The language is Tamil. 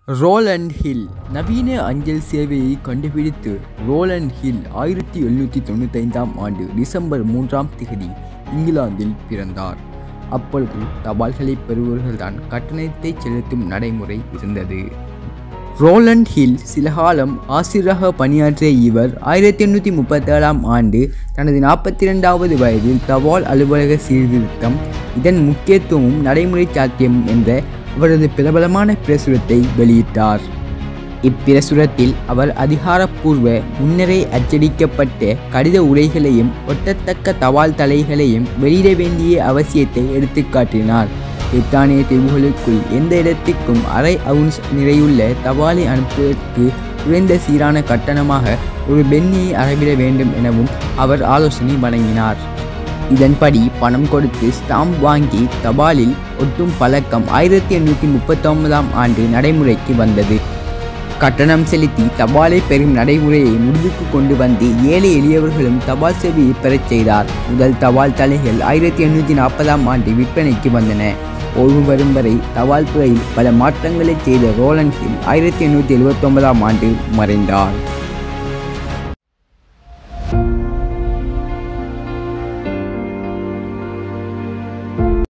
ரோலண்ட் ஹில் நவீன அஞ்சல் சேவையை கண்டுபிடித்து ரோலண்ட் ஹில் ஆயிரத்தி எழுநூற்றி தொண்ணூத்தைந்தாம் ஆண்டு டிசம்பர் மூன்றாம் தேதி இங்கிலாந்தில் பிறந்தார் அப்பொழுது தபால்களை பெறுபவர்கள்தான் கட்டணத்தை செலுத்தும் நடைமுறை இருந்தது ரோலண்ட் ஹில் சில காலம் ஆசிரியராக பணியாற்றிய இவர் ஆயிரத்தி எண்ணூற்றி முப்பத்தேழாம் ஆண்டு தனது நாற்பத்தி ரெண்டாவது வயதில் தபால் அலுவலக சீர்திருத்தம் இதன் முக்கியத்துவமும் நடைமுறை சாத்தியம் என்ற அவரது பிரபலமான பிரசுரத்தை வெளியிட்டார் இப்பிரசுரத்தில் அவர் அதிகாரப்பூர்வ முன்னரே அச்சடிக்கப்பட்ட கடித உரைகளையும் ஒட்டத்தக்க தபால் தலைகளையும் வெளியிட வேண்டிய அவசியத்தை எடுத்துக்காட்டினார் பிரித்தானிய தீவுகளுக்குள் எந்த இடத்திற்கும் அரை அவுன்ஸ் நிறையுள்ள தபாலை அனுப்புவதற்கு குறைந்த சீரான கட்டணமாக ஒரு பென்னியை அறவிட வேண்டும் எனவும் அவர் ஆலோசனை வழங்கினார் இதன்படி பணம் கொடுத்து ஸ்டாம்ப் வாங்கி தபாலில் ஒட்டும் பழக்கம் ஆயிரத்தி எண்ணூற்றி முப்பத்தொன்பதாம் ஆண்டு நடைமுறைக்கு வந்தது கட்டணம் செலுத்தி தபாலை பெறும் நடைமுறையை முடிவுக்கு கொண்டு வந்து ஏழை எளியவர்களும் தபால் சேவையை பெறச் செய்தார் முதல் தபால் தலைகள் ஆயிரத்தி எண்ணூற்றி நாற்பதாம் ஆண்டு விற்பனைக்கு வந்தன ஓய்வு வரும் வரை தபால் துறையில் பல மாற்றங்களை செய்த ரோலண்ட் ஹில் ஆயிரத்தி எண்ணூற்றி எழுபத்தொன்பதாம் ஆண்டு மறைந்தார்